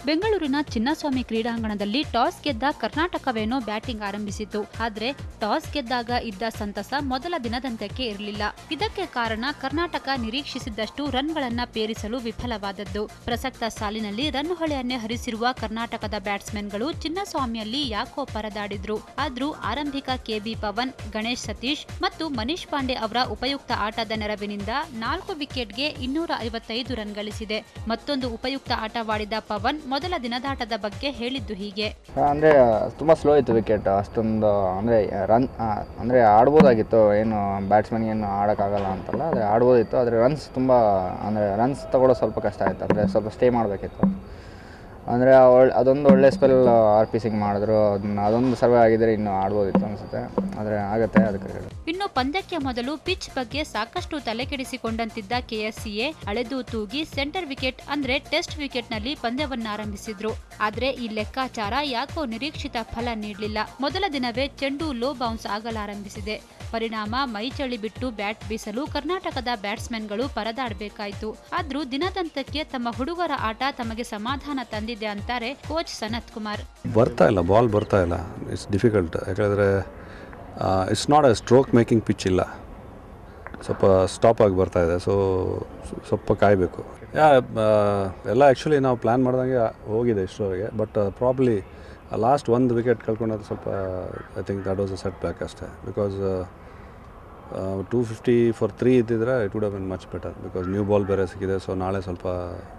ಬೆಂಗಳೂರಿನ ಚಿನ್ನಸ್ವಾಮಿ ಕ್ರೀಡಾಂಗಣದಲ್ಲಿ ಟಾಸ್ ಗೆದ್ದ ಕರ್ನಾಟಕವೇನೋ ಬ್ಯಾಟಿಂಗ್ ಆರಂಭಿಸಿತು ಆದ್ರೆ ಟಾಸ್ ಗೆದ್ದಾಗ ಇದ್ದ ಸಂತಸ ಮೊದಲ ದಿನದಂತಕ್ಕೆ ಇರಲಿಲ್ಲ ಇದಕ್ಕೆ ಕಾರಣ ಕರ್ನಾಟಕ ನಿರೀಕ್ಷಿಸಿದ್ದಷ್ಟು ರನ್ಗಳನ್ನ ಪೇರಿಸಲು ವಿಫಲವಾದದ್ದು ಪ್ರಸಕ್ತ ಸಾಲಿನಲ್ಲಿ ರನ್ ಹೊಳೆಯನ್ನೇ ಹರಿಸಿರುವ ಕರ್ನಾಟಕದ ಬ್ಯಾಟ್ಸ್ಮನ್ಗಳು ಚಿನ್ನಸ್ವಾಮಿಯಲ್ಲಿ ಯಾಕೋ ಪರದಾಡಿದ್ರು ಆದ್ರೂ ಆರಂಭಿಕ ಕೆಬಿ ಪವನ್ ಗಣೇಶ್ ಸತೀಶ್ ಮತ್ತು ಮನೀಶ್ ಪಾಂಡೆ ಅವರ ಉಪಯುಕ್ತ ಆಟದ ನೆರವಿನಿಂದ ನಾಲ್ಕು ವಿಕೆಟ್ಗೆ ಇನ್ನೂರ ಐವತ್ತೈದು ರನ್ ಗಳಿಸಿದೆ ಮತ್ತೊಂದು ಉಪಯುಕ್ತ ಆಟವಾಡಿದ ಪವನ್ ಮೊದಲ ದಿನದಾಟದ ಬಗ್ಗೆ ಹೇಳಿದ್ದು ಹೀಗೆ ಅಂದರೆ ತುಂಬ ಸ್ಲೋ ಇತ್ತು ವಿಕೆಟ್ ಅಷ್ಟೊಂದು ಅಂದರೆ ರನ್ ಅಂದರೆ ಆಡ್ಬೋದಾಗಿತ್ತು ಏನು ಬ್ಯಾಟ್ಸ್ಮನ್ಗೆ ಏನು ಆಡೋಕ್ಕಾಗಲ್ಲ ಅಂತಲ್ಲ ಆದರೆ ಆಡ್ಬೋದಿತ್ತು ಆದರೆ ರನ್ಸ್ ತುಂಬ ಅಂದರೆ ರನ್ಸ್ ತಗೊಳ್ಳೋ ಸ್ವಲ್ಪ ಕಷ್ಟ ಆಯಿತು ಅಂದರೆ ಸ್ವಲ್ಪ ಸ್ಟೇ ಮಾಡಬೇಕಿತ್ತು ಅಂದರೆ ಒಳ್ಳೆ ಅದೊಂದು ಒಳ್ಳೆ ಸ್ಪೆಲ್ ಆರ್ ಪಿ ಸಿಂಗ್ ಮಾಡಿದ್ರು ಅದನ್ನ ಅದೊಂದು ಸರ್ವೆ ಆಗಿದ್ದರೆ ಇನ್ನೂ ಆಡ್ಬೋದಿತ್ತು ಅನಿಸುತ್ತೆ ಆದರೆ ಆಗುತ್ತೆ ಅದಕ್ಕೆ ಹೇಳಿ ಇನ್ನು ಪಂದ್ಯಕ್ಕೆ ಮೊದಲು ಪಿಚ್ ಬಗ್ಗೆ ಸಾಕಷ್ಟು ತಲೆಕೆಡಿಸಿಕೊಂಡಂತಿದ್ದ ಕೆಎಸ್ಸಿಎ ಅಳೆದು ತೂಗಿ ಸೆಂಟರ್ ವಿಕೆಟ್ ಅಂದ್ರೆ ಟೆಸ್ಟ್ ವಿಕೆಟ್ನಲ್ಲಿ ಪಂದ್ಯವನ್ನಾರಂಭಿಸಿದ್ರು ಆದ್ರೆ ಈ ಲೆಕ್ಕಾಚಾರ ಯಾಕೋ ನಿರೀಕ್ಷಿತ ಫಲ ನೀಡಲಿಲ್ಲ ಮೊದಲ ದಿನವೇ ಚೆಂಡು ಲೋ ಬೌನ್ಸ್ ಆಗಲಾರಂಭಿಸಿದೆ ಪರಿಣಾಮ ಮೈಚಳಿ ಬಿಟ್ಟು ಬ್ಯಾಟ್ ಬೀಸಲು ಕರ್ನಾಟಕದ ಬ್ಯಾಟ್ಸ್ಮನ್ಗಳು ಪರದಾಡಬೇಕಾಯಿತು ಆದ್ರೂ ದಿನದಂತಕ್ಕೆ ತಮ್ಮ ಹುಡುಗರ ಆಟ ತಮಗೆ ಸಮಾಧಾನ ತಂದಿದೆ ಅಂತಾರೆ ಕೋಚ್ ಸನತ್ ಕುಮಾರ್ ಬರ್ತಾ ಇಲ್ಲ ಬಾಲ್ ಬರ್ತಾ ಇಲ್ಲ ಇಟ್ಸ್ ಡಿಫಿಕಲ್ಟ್ ಯಾಕಂದರೆ it's not a stroke making pitch ಇಲ್ಲ ಸ್ವಲ್ಪ ಸ್ಟಾಪ್ ಆಗಿ ಬರ್ತಾ ಇದೆ ಸೊ ಸ್ವಲ್ಪ ಕಾಯಬೇಕು ಯಾ ಎಲ್ಲ ಆ್ಯಕ್ಚುಲಿ ನಾವು ಪ್ಲ್ಯಾನ್ ಮಾಡ್ದಂಗೆ ಹೋಗಿದೆ ಇಷ್ಟರವರೆಗೆ ಬಟ್ ಪ್ರಾಬ್ಲಿ ಲಾಸ್ಟ್ ಒಂದು ವಿಕೆಟ್ ಕಳ್ಕೊಂಡದ್ದು ಸ್ವಲ್ಪ I think that was a setback ಅಷ್ಟೇ because two fifty for three ಇದ್ದಿದ್ರೆ it would have been much better because new ball ಬೇರೆ ಸಿಕ್ಕಿದೆ ಸೊ ನಾಳೆ ಸ್ವಲ್ಪ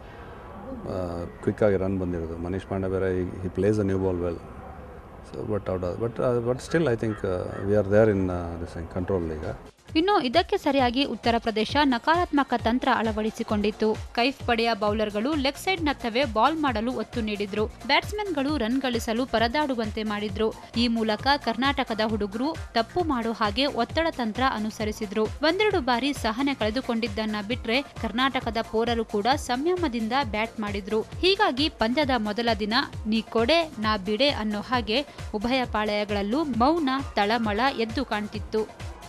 ಕ್ವಿಕ್ಕಾಗಿ ರನ್ ಬಂದಿರೋದು ಮನೀಶ್ ಪಾಂಡೆ ಬೇರೆ he plays a new ball well so but out but but still I think we are there in this control ಈಗ ಇನ್ನು ಇದಕ್ಕೆ ಸರಿಯಾಗಿ ಉತ್ತರ ಪ್ರದೇಶ ನಕಾರಾತ್ಮಕ ತಂತ್ರ ಅಳವಡಿಸಿಕೊಂಡಿತ್ತು ಕೈಫ್ ಪಡೆಯ ಬೌಲರ್ಗಳು ಲೆಗ್ ಸೈಡ್ನತ್ತವೇ ಬಾಲ್ ಮಾಡಲು ಒತ್ತು ನೀಡಿದ್ರು ಬ್ಯಾಟ್ಸ್ಮನ್ಗಳು ರನ್ ಗಳಿಸಲು ಪರದಾಡುವಂತೆ ಮಾಡಿದ್ರು ಈ ಮೂಲಕ ಕರ್ನಾಟಕದ ಹುಡುಗರು ತಪ್ಪು ಮಾಡೋ ಹಾಗೆ ಒತ್ತಡ ತಂತ್ರ ಅನುಸರಿಸಿದ್ರು ಒಂದೆರಡು ಬಾರಿ ಸಹನೆ ಕಳೆದುಕೊಂಡಿದ್ದನ್ನ ಬಿಟ್ರೆ ಕರ್ನಾಟಕದ ಪೋರರು ಕೂಡ ಸಂಯಮದಿಂದ ಬ್ಯಾಟ್ ಮಾಡಿದ್ರು ಹೀಗಾಗಿ ಪಂದ್ಯದ ಮೊದಲ ದಿನ ನೀ ಕೊಡೆ ನಾ ಬಿಡೆ ಅನ್ನೋ ಹಾಗೆ ಉಭಯ ಪಾಳೆಯಗಳಲ್ಲೂ ಮೌನ ತಳಮಳ ಎದ್ದು ಕಾಣ್ತಿತ್ತು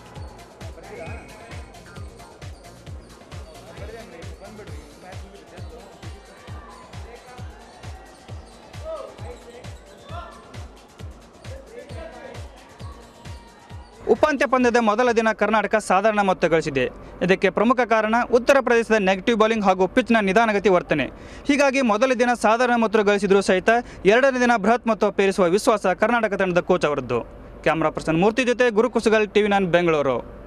ಉಪಾಂತ್ಯ ಪಂದ್ಯದ ಮೊದಲ ದಿನ ಕರ್ನಾಟಕ ಸಾಧಾರಣ ಮೊತ್ತ ಗಳಿಸಿದೆ ಇದಕ್ಕೆ ಪ್ರಮುಖ ಕಾರಣ ಉತ್ತರ ಪ್ರದೇಶದ ನೆಗೆಟಿವ್ ಬೌಲಿಂಗ್ ಹಾಗೂ ಪಿಚ್ನ ನಿಧಾನಗತಿ ವರ್ತನೆ ಹೀಗಾಗಿ ಮೊದಲ ದಿನ ಸಾಧಾರಣ ಮೊತ್ತ ಗಳಿಸಿದರೂ ಸಹಿತ ಎರಡನೇ ದಿನ ಬೃಹತ್ ಮೊತ್ತ ಪೇರಿಸುವ ವಿಶ್ವಾಸ ಕರ್ನಾಟಕ ತಂಡದ ಕೋಚ್ ಅವರದ್ದು ಕ್ಯಾಮ್ರಾ ಪರ್ಸನ್ ಮೂರ್ತಿ ಜೊತೆ ಗುರುಕುಸುಗಲ್ ಟಿವಿ ನೈನ್ ಬೆಂಗಳೂರು